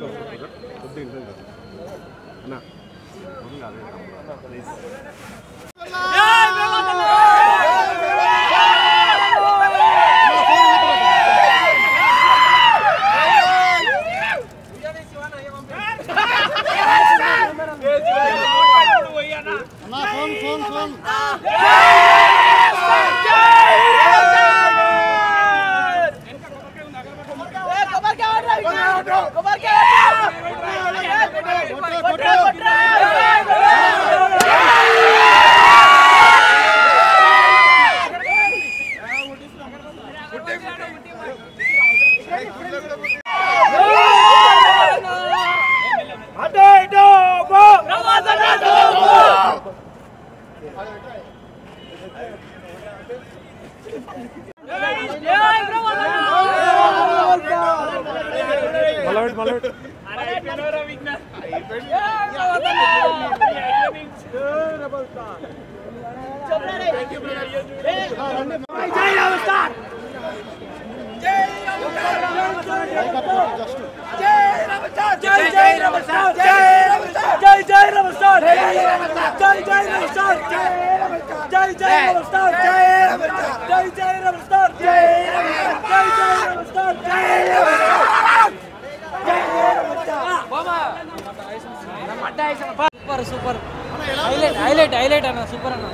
Super super highlight highlight highlight అన్న super అన్న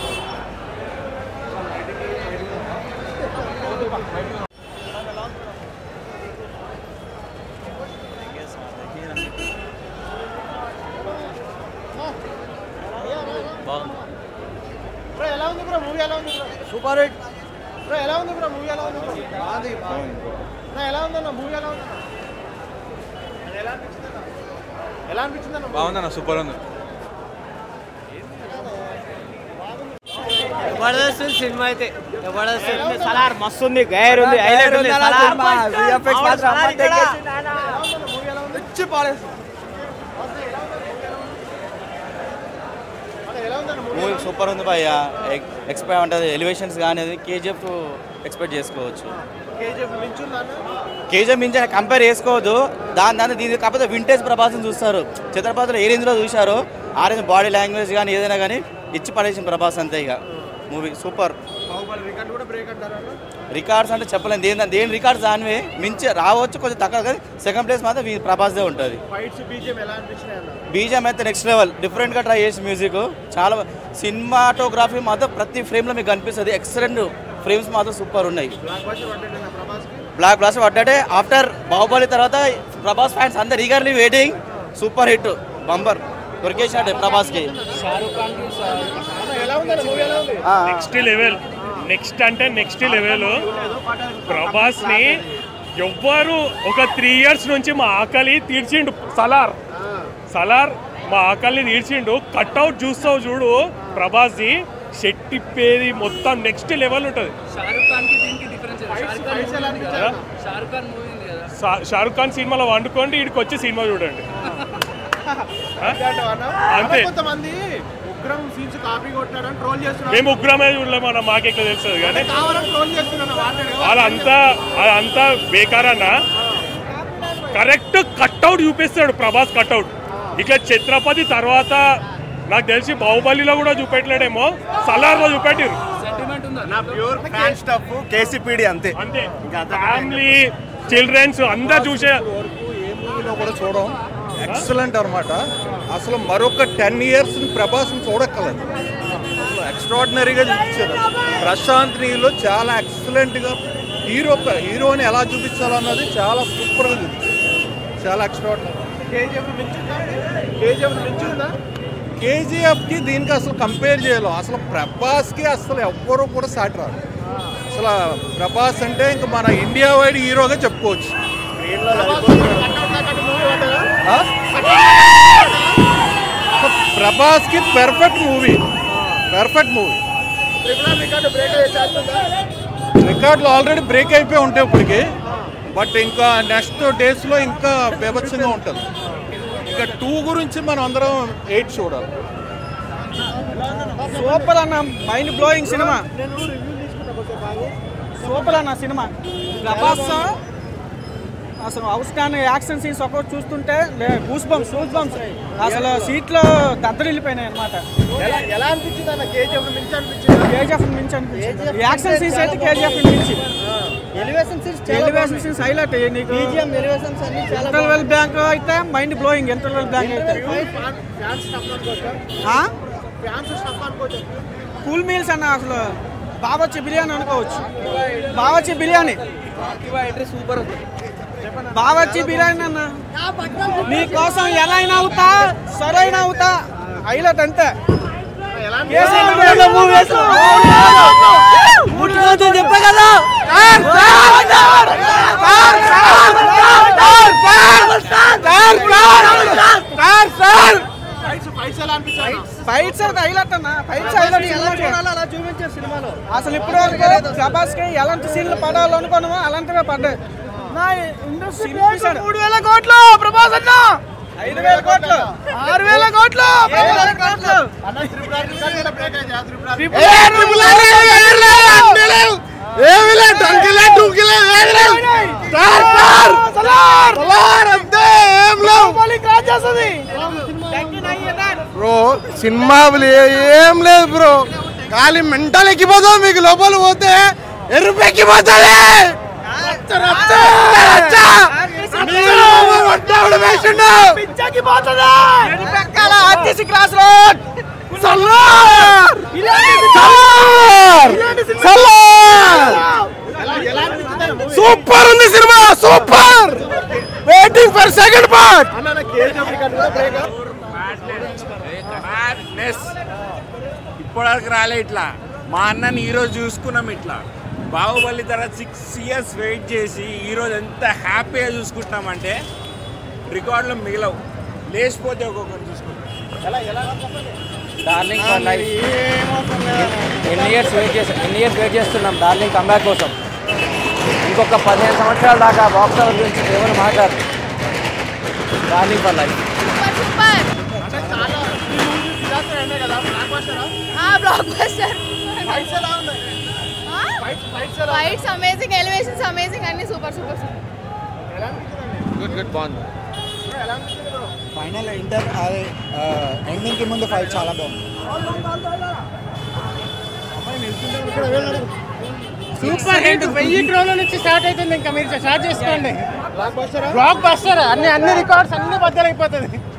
bro ఎలా ఉంది బ్రో మూవీ ఎలా ఉంది బ్రో సూపర్ హిట్ బ్రో ఎలా ఉంది బ్రో మూవీ ఎలా ఉంది బ్రో బాగుంది బ్రో ఎలా ఉందన్న మూవీ ఎలా ఉంది ఎలా అనిపించింది అన్న ఎలా అనిపించింది అన్న బాగుందన్న సూపర్ ఉంది జబర్దస్త్ సినిమా అయితే జబర్దస్త్ ఉంది సలార్ మస్తు ఉంది గైర్ ఉంది హైలైట్ ఉంది సలార్ విఎఫ్ఎక్స్ మాత్రం మూవీ ఎలా ఉంది ఇచ్చి పాడేసి ఎలా ఉందన్న మూవీ మూవీ సూపర్ ఉంది భయ్య ఎక్స్పెక్ట్ ఉంటుంది ఎలివేషన్స్ కానీ అది కేజీఎఫ్ ఎక్స్పెక్ట్ చేసుకోవచ్చు కేజీఎఫ్ మించుందా అన్న కేజీఎఫ్ మించి కంపేర్ చేసుకోవద్దు దాని దాని దీని కాకపోతే వింటేజ్ ప్రభాసం చూస్తారు చిత్రపాత్రలు ఏ రేంజ్లో చూశారో ఆ రేంజ్ బాడీ లాంగ్వేజ్ కానీ ఏదైనా కానీ ఇచ్చి పడేసిన ప్రభాస్ అంతే ఇక మూవీ సూపర్ బాహుబలి రికార్డ్ కూడా బ్రేక్ అంటారా అన్న రికార్డ్స్ అంటే చెప్పలేము దేని దేని రికార్డ్స్ దానివే మించి రావచ్చు కొంచెం తక్కువ కానీ సెకండ్ ప్లేస్ మాత్రం వీ- ప్రభాస్దే ఉంటుంది ఫైట్స్ బీజిఎం ఎలా అనిపించినాయి అన్న బీజం అయితే నెక్స్ట్ లెవెల్ డిఫరెంట్గా ట్రై చేసి మ్యూజిక్ చాలా సినిమాటోగ్రఫీ మాత్రం ప్రతి ఫ్రేమ్లో మీకు కనిపిస్తుంది ఎక్సలెంట్ ఫ్రేమ్స్ మాత్రం సూపర్ ఉన్నాయి బ్లాక్ బస్టర్ పడ్డాడు ప్రభాస్కి బ్లాక్ బ్లాస్ట్ పడ్డాటే ఆఫ్టర్ బాహుబలి తర్వాత ప్రభాస్ ఫ్యాన్స్ అందరు eagerly waiting super hit bumper దొరికేసినట్టే ప్రభాస్కి అన్న ఎలా ఉందన్న మూవీ ఎలా ఉంది నెక్స్ట్ లెవెల్ నెక్స్ట్ అంటే నెక్స్ట్ లెవెల్ ప్రభాస్ ని ఎవ్వరు ఒక త్రీ ఇయర్స్ నుంచి మా ఆకలి తీర్చిండు సలార్ సలార్ మా ఆకలిని తీర్చిండు కట్అవుట్ చూస్తావు చూడు ప్రభాస్ ది షెట్ ఇప్పేది మొత్తం నెక్స్ట్ లెవెల్ ఉంటుంది షారుఖ్ ఖాన్ కి దీనికి డిఫరెన్స్ ఫైట్స్ ఎలా అనిపించాయి అన్న? షారుఖ్ ఖాన్ మూవీ ఉంది కదా షా- షారుఖ్ ఖాన్ సినిమాలో వండుకోండి ఇక్కడికి వచ్చి సినిమా చూడండి అంతే అంటావా అన్న? అంతే. అన్న కొంతమంది ఉగ్రం సీన్స్ కాపీ కొట్టాడని ట్రోల్ చేస్తున్నారు మేము ఉగ్రమే చూడలేమన్నా మాకెట్లా తెలుస్తుంది కానీ కావాలని ట్రోల్ చేస్తున్నాను వాడిని కదా. అదంతా అదంతా బేకారన్న కరెక్ట్ కట్అవుట్ చూపిస్తాడు ప్రభాస్ కట్అవుట్ ఇట్లా ఛత్రపతి తర్వాత నాకు తెలిసి బాహుబలిలో కూడా చూపెట్టలేడేమో సలార్లో చూపెట్టారు సెంటిమెంట్ ఉందా నా ప్యూర్ ఫ్యాన్ స్టఫ్ కేసీపీడి అంతే అంతే ఫ్యామిలీ చిల్డ్రన్స్ అందరు చూసే వరకు ఏ మూవీలో కూడా చూడం ఎక్సలెంట్ అనమాట అసలు మరొక టెన్ ఇయర్స్ ప్రభాస్ని చూడక్కర్లేదు అసలు ఎక్స్ట్రాడినరీగా చూపించారు ప్రశాంత్ నీలో చాలా ఎక్సలెంట్గా హీరో హీరోని ఎలా చూపించాలన్నది చాలా సూపర్గా చూపించారు చాలా ఎక్స్ట్రాడినరీ కేజీఎఫ్ మించుందా కేజీఎఫ్ మించుందా కేజీఎఫ్కి దీనికి అసలు కంపేర్ చేయలేం అసలు ప్రభాస్కి అసలు ఎవ్వరూ కూడా సాటి రారు అసలు ప్రభాస్ అంటే ఇంకా మన ఇండియా వైడ్ హీరోగా చెప్పుకోవచ్చు ఆ? సో ప్రభాస్కి perfect movie perfect movie triple record break అయ్యే ఛాన్స్ ఉందా రికార్డులు ఆల్రెడీ బ్రేక్ అయిపోయి ఉంటాయి ఇప్పటికి బట్ ఇంకా నెక్స్ట్ డేస్లో ఇంకా బీభత్సంగా ఉంటుంది ఇంకా టూ గురించి మనం అందరం ఎయిట్ చూడాలి సూపర్ అన్న మైండ్ బ్లోయింగ్ సినిమా నేను రివ్యూ తీసుకున్నా కొంచెం బాగు సూపర్ అన్న సినిమా ప్రభాస్ అసలు అవుట్ స్టాండింగ్ యాక్షన్ సీన్స్ ఒక్కొక్కటి చూస్తుంటే గూస్ బంప్స్ గూస్ బంప్స్ అసలు సీట్లో దద్దరిల్లిపోయినాయి అనమాట ఎలా ఎలా అనిపించింది అన్న కేజీఎఫ్ మించి అనిపించింది కేజీఎఫ్ మించి అనిపించింది యాక్షన్ సీన్స్ అయితే కేజీఎఫ్ మించి elevation scenes elevation scenes highlight నీకు బీజిఎం ఎలివేషన్స్ అన్ని చాలా ఇంటర్వెల్ బ్యాంక్ అయితే మైండ్ బ్లోయింగ్ ఇంటర్వెల్ బ్యాంక్ అయితే ఫ్యాన్స్ స్టఫ్ అనుకోవచ్చు ఆ? ఫ్యాన్స్ స్టఫ్ అనుకోవచ్చు కూల్ మీల్స్ అన్న అసలు బావచ్చి బిర్యానీ అనుకోవచ్చు బావచ్చి బిర్యానీ సూపర్ బావచ్చి బిర్యానీ అన్న నీ కోసం ఎలా అయినా అవుతా సరైన అవుతా హైలైట్ అంతే చెప్పా కదా ఫైట్స్ ఎలా అనిపించాయి ఫైట్స్ అయితే హైలైట్ అన్న ఫైట్స్ హైలైట్ అలా చూపించారు సినిమాలో అసలు ఇప్పటి వరకు ప్రభాస్ కి ఎలాంటి సీన్లు పడాలో అనుకున్నామో అలాంటివే పడ్డాయి నా ఇండస్ట్రీ మూడు వేల కోట్లు ప్రభాస్ అన్న ఐదు వేల కోట్లు ఆరు వేల కోట్లు పది వేల కోట్లు అన్న త్రిపురారి రికార్డ్ ఇలా బ్రేక్ అయింది ఆ త్రిపురారి బ్రో సినిమా ఏం లేదు బ్రో ఖాళీ మెంటల్ ఎక్కిపోతావు మీకు లోపల పోతే ఎరుపు ఎక్కిపోతుంది ఆర్టీసీ క్లాస్ రోడ్ సూపర్ ఉంది cinema super waiting for second part అన్న కేజీఎఫ్ రికార్డ్ కూడా బ్రేక్ ఇప్పటివరకు రాలే ఇట్లా మా అన్నని ఈరోజు చూసుకున్నాం ఇట్లా బాహుబలి తర్వాత సిక్స్ ఇయర్స్ వెయిట్ చేసి ఈరోజు ఎంత హ్యాపీగా చూసుకుంటున్నామంటే రికార్డులు మిగలవు లేచిపోతే ఒక్కొక్కరు చూసుకుంటాం డార్లింగ్ ఫర్ లైఫ్ ఎన్ని ఇయర్స్ వెయిట్ చేస్తాం ఎన్ని ఇయర్స్ వెయిట్ చేస్తున్నాం డార్లింగ్ కంబ్యాక్ కోసం ఇంకొక పదిహేను సంవత్సరాల దాకా బాక్స్ ఆఫీస్ గురించి ఏమైనా మాట్లాడు డార్లింగ్ ఫర్ లైఫ్ అంటే చాలా ఈ మూవీ డిజాస్టర్ అనే కదా బ్లాక్ బస్టరా బ్లాక్ బస్టర్ ఫైట్స్ ఎలా ఉన్నాయి ఫైట్స్ ఫైట్స్ ఎలా ఫైట్స్ అమేజింగ్ ఎలివేషన్స్ అమేజింగ్ అన్ని సూపర్ సూపర్ సూపర్ ఎలా అనిపించిందండి గుడ్ గుడ్ బాగుంది ఎలా అనిపించింది బ్రో ఫైనల్ ఇంటర్ అదే ఎండింగ్ కి ముందు ఫైట్ చాలా బాగుంది సూపర్ హిట్ వెయ్యి క్రోల నుంచి స్టార్ట్ అవుతుంది ఇంకా మీరు స్టార్ట్ చేసుకోండి బ్లాక్ బస్టర్ బ్లాక్ బస్టర్ అన్ని అన్ని రికార్డ్స్ అన్ని బద్దలైపోతుంది